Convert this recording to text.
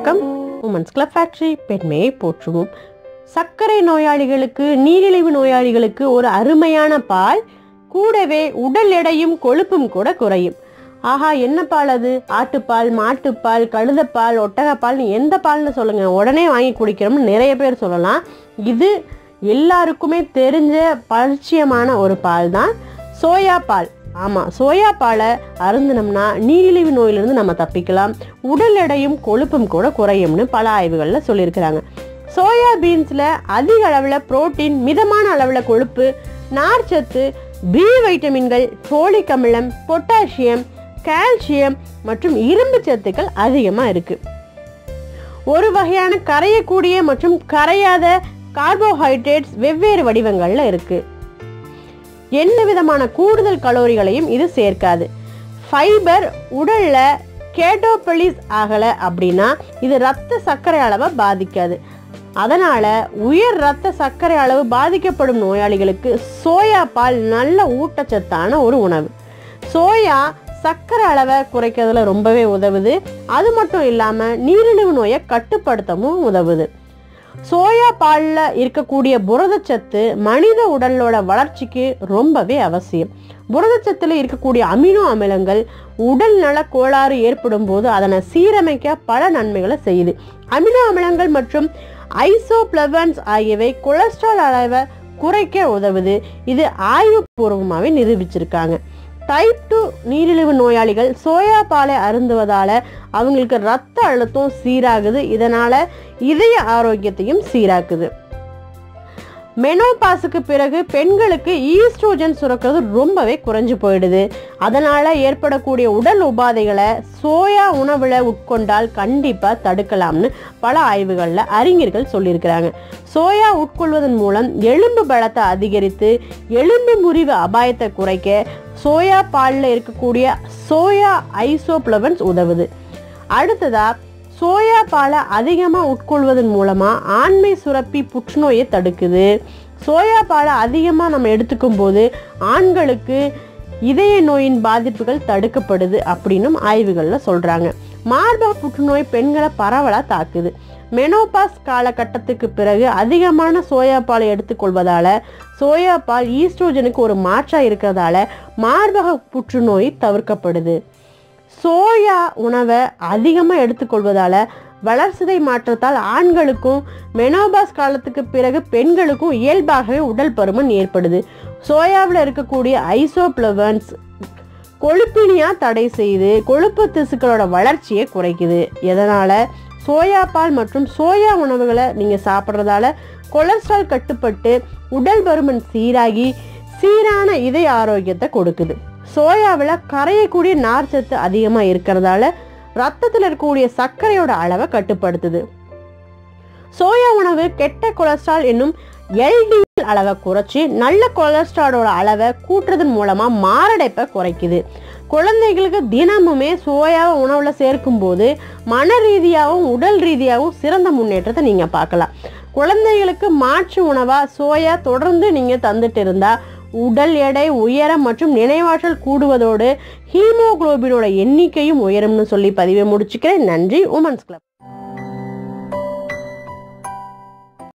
வணக்கம் women's club factory பெண்மையை போற்றுவோம் சர்க்கரை நோயாளிகளுக்கு நீரிழிவு நோயாளிகளுக்கு ஒரு அருமையான பால் கூடவே உடல் எடையும் கொழுப்பும் கூட குறையும் ஆஹா என்ன பால் அது ஆட்டுப்பால் மாட்டுப்பால் கழுதப்பால் ஒட்டகப்பால்னு எந்த பால்னு சொல்லுங்க உடனே வாங்கி குடிக்கிறோம்னு நிறைய பேர் சொல்லலாம் இது எல்லாருக்குமே தெரிஞ்ச பரிச்சயமான ஒரு பால் தான் சோயா பால் ஆமாம் சோயா பாலை அருந்தினோம்னா நீரிழிவு நோயிலிருந்து நம்ம தப்பிக்கலாம் உடல் எடையும் கொழுப்பும் கூட குறையும்னு பல ஆய்வுகளில் சொல்லியிருக்கிறாங்க சோயா பீன்ஸில் அதிக அளவில் புரோட்டீன் மிதமான அளவில் கொழுப்பு நார்ச்சத்து பி வைட்டமின்கள் ஃபோலிக் அமிலம் பொட்டாசியம் கால்சியம் மற்றும் இரும்பு சத்துக்கள் அதிகமாக இருக்குது ஒரு வகையான கரையக்கூடிய மற்றும் கரையாத கார்போஹைட்ரேட்ஸ் வெவ்வேறு வடிவங்களில் இருக்குது எந்த விதமான கூடுதல் கலோரிகளையும் இது சேர்க்காது ஃபைபர் உடல்ல கேட்டோபலிஸ் ஆகலை அப்படின்னா இது ரத்த சர்க்கரை அளவை பாதிக்காது அதனால உயர் ரத்த சர்க்கரை அளவு பாதிக்கப்படும் நோயாளிகளுக்கு சோயா பால் நல்ல ஊட்டச்சத்தான ஒரு உணவு சோயா சர்க்கரை அளவை குறைக்கிறதுல ரொம்பவே உதவுது அது மட்டும் இல்லாமல் நீரிழிவு நோயை கட்டுப்படுத்தவும் உதவுது சோயா பாலில் இருக்கக்கூடிய புரதச்சத்து மனித உடலோட வளர்ச்சிக்கு ரொம்பவே அவசியம் புரதச்சத்தில் இருக்கக்கூடிய அமினோ அமிலங்கள் உடல் நல கோளாறு ஏற்படும் போது அதனை சீரமைக்க பல நன்மைகளை செய்யுது அமினோ அமிலங்கள் மற்றும் ஐசோப்ளவன்ஸ் ஆகியவை கொலஸ்ட்ரால் அளவை குறைக்க உதவுது இது ஆய்வுபூர்வமாகவே நிரூபிச்சிருக்காங்க டைப் டூ நீரிழிவு நோயாளிகள் சோயா பாலை அருந்துவதால் அவங்களுக்கு ரத்த அழுத்தம் சீராகுது இதனால் இதய ஆரோக்கியத்தையும் சீராக்குது மெனோபாஸுக்கு பிறகு பெண்களுக்கு ஈஸ்ட்ரோஜன் சுரக்கிறது ரொம்பவே குறைஞ்சு போயிடுது அதனால் ஏற்படக்கூடிய உடல் உபாதைகளை சோயா உணவில் உட்கொண்டால் கண்டிப்பாக தடுக்கலாம்னு பல ஆய்வுகளில் அறிஞர்கள் சொல்லியிருக்கிறாங்க சோயா உட்கொள்வதன் மூலம் எலும்பு பலத்தை அதிகரித்து எலும்பு முறிவு அபாயத்தை குறைக்க சோயா பாலில் இருக்கக்கூடிய சோயா ஐசோப்ளவன்ஸ் உதவுது அடுத்ததா சோயா பாலை அதிகமாக உட்கொள்வதன் மூலமாக ஆண்மை சுரப்பி புற்றுநோயை தடுக்குது சோயா பாலை அதிகமாக நம்ம எடுத்துக்கும் போது ஆண்களுக்கு இதய நோயின் பாதிப்புகள் தடுக்கப்படுது அப்படின்னும் ஆய்வுகளில் சொல்கிறாங்க மார்பக புற்றுநோய் பெண்களை பரவலாக தாக்குது மெனோபாஸ் காலகட்டத்துக்கு பிறகு அதிகமான சோயா பாலை எடுத்துக்கொள்வதால் சோயா பால் ஈஸ்ட்ரோஜனுக்கு ஒரு மாற்றாக இருக்கிறதால மார்பக புற்றுநோய் தவிர்க்கப்படுது சோயா உணவை அதிகமாக எடுத்துக்கொள்வதால் வளர்சிதை மாற்றத்தால் ஆண்களுக்கும் மெனோபாஸ் காலத்துக்கு பிறகு பெண்களுக்கும் இயல்பாகவே உடல் பருமன் ஏற்படுது சோயாவில் இருக்கக்கூடிய ஐசோப்ளவன்ஸ் கொழுப்பினியா தடை செய்து கொழுப்பு திசுக்களோட வளர்ச்சியை குறைக்குது எதனால் சோயா பால் மற்றும் சோயா உணவுகளை நீங்கள் சாப்பிட்றதால கொலஸ்ட்ரால் கட்டுப்பட்டு உடல் பருமன் சீராகி சீரான இதய ஆரோக்கியத்தை கொடுக்குது சோயாவில் கரையக்கூடிய நார்ச்சத்து அதிகமாக இருக்கிறதால ரத்தத்தில் இருக்கக்கூடிய சர்க்கரையோட அளவை கட்டுப்படுத்துது சோயா உணவு கெட்ட கொலஸ்ட்ரால் என்னும் எல்டிஎல் அளவை குறைச்சி நல்ல கொலஸ்ட்ராலோட அளவை கூட்டுறதன் மூலமாக மாரடைப்பை குறைக்குது குழந்தைகளுக்கு தினமுமே சோயாவை உணவில் சேர்க்கும்போது மன ரீதியாகவும் உடல் ரீதியாகவும் சிறந்த முன்னேற்றத்தை நீங்கள் பார்க்கலாம் குழந்தைகளுக்கு மாற்று உணவாக சோயா தொடர்ந்து நீங்கள் தந்துட்டு இருந்தால் உடல் எடை உயரம் மற்றும் நினைவாற்றல் கூடுவதோடு ஹீமோகுளோபினோட எண்ணிக்கையும் உயரும்னு சொல்லி பதிவை முடிச்சுக்கிறேன் நன்றி உமன்ஸ் கிளப்